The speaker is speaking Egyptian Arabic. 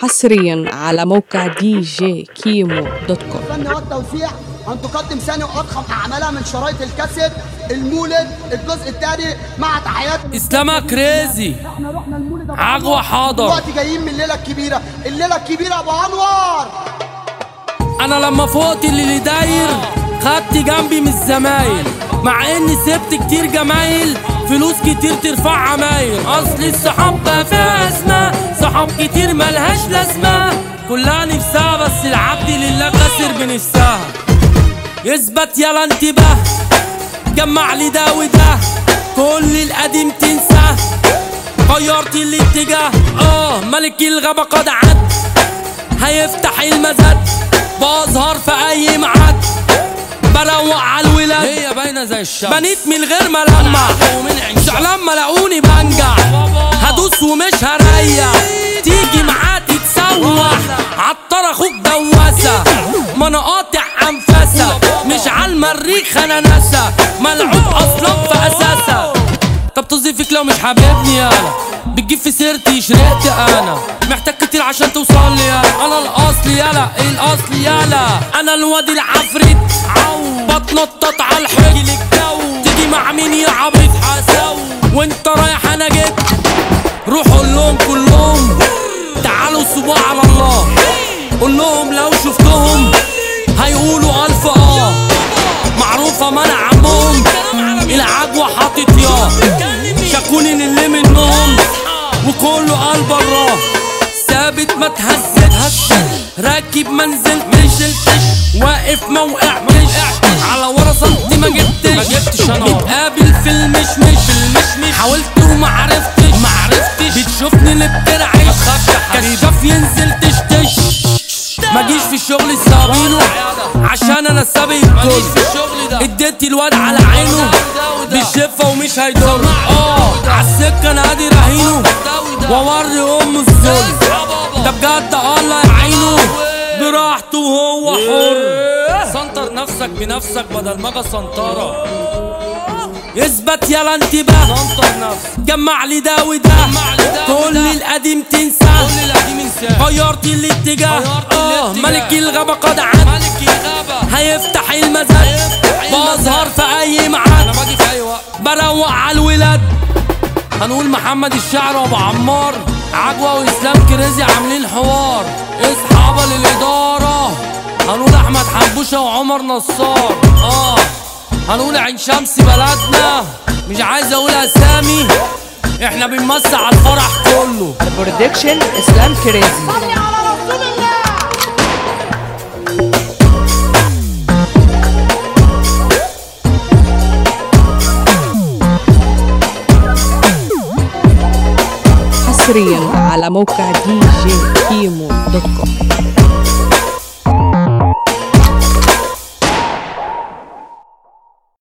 حصريا على موقع دي جي كيمو دوت كوم فن والتوزيع أن تقدم ثاني وأضخم أعمالها من شرايط الكاسيت المولد الجزء الثاني مع تحيات اسلامها كريزي احنا رحنا المولد أبو عجوة أنور. حاضر. دلوقتي جايين من الليلة الكبيرة الليلة الكبيرة أبو أنور انا لما فوقت اللي داير خدت جنبي من الزمايل مع اني سبت كتير جمايل فلوس كتير ترفع عمايل اصل الصحاب بقى فيها اسماء صحاب كتير ملهاش لازمه كلها نفسها بس العبد لله خسر بنفسها يثبت يلا انتباه جمع لي ده وده كل القديم تنساه غيرت الاتجاه اه ملك الغابة قد عد هيفتح المزاد بظهر في اي ميعاد بروق على الولاد هي باينه زي الشمس بنيت من غير ما لمع زعلان ما لاقوني بنجع هدوس ومش هريح تيجي معاه تتسوح عطر اخوك دوسه ما انا قاطع انفاسه مش على المريخ انا ناسا ملعوب اصلا في اساسه طب توظيفك لو مش حاببني يالا بتجيب في سيرتي شرقت انا محتاج كتير عشان توصل لي يالا انا الاصل يالا ايه الاصل يالا انا الواد العفريت عو بتنطط على الحيط تيجي مع مين يا عبيط حساو وانت رايح انا جيت روح قول لهم كلهم تعالوا سيبوا على الله قول لهم لو شفتهم هيقولوا الف اه معروفة ما انا عمهم العجوة حاطط يا شكوني اللي منهم وكله قلب براه ثابت ما تهزتش راكب ما نزلتش واقف ما وقعتش على ورا سنتي ما جبتش ما جبتش انا نتقابل في المشمش المشمش حاولت وما عرفتش ما عرفتش بتشوفني اللي بترعش كشاف ينزل تشتش ما جيش في الشغل السابينو عشان انا سابق الكل اديت الواد على عينه بالشفة ومش هيدور اه عالسكة انا ادي رهينه واوري ام الذل ده بجد الله يعينه براحته وهو حر سنتر نفسك بنفسك بدل ما اجي سنترة اثبت يلا انتباه سنتر نفسك جمع لي ده وده كل القديم تنسى غيرت الاتجاه اه ملك الغابة قد عد هيفتح المزاد بظهر في اي ميعاد انا باجي في اي وقت بروق على الولاد هنقول محمد الشاعر وابو عمار عجوة واسلام كريزي عاملين حوار اصحابة للادارة هنقول احمد حنبوشة وعمر نصار اه هنقول عين شمس بلدنا مش عايز اقول اسامي احنا بنمسح على الفرح كله برودكشن اسلام كريزي حصريا على موقع دي جي كيمو دوت كوم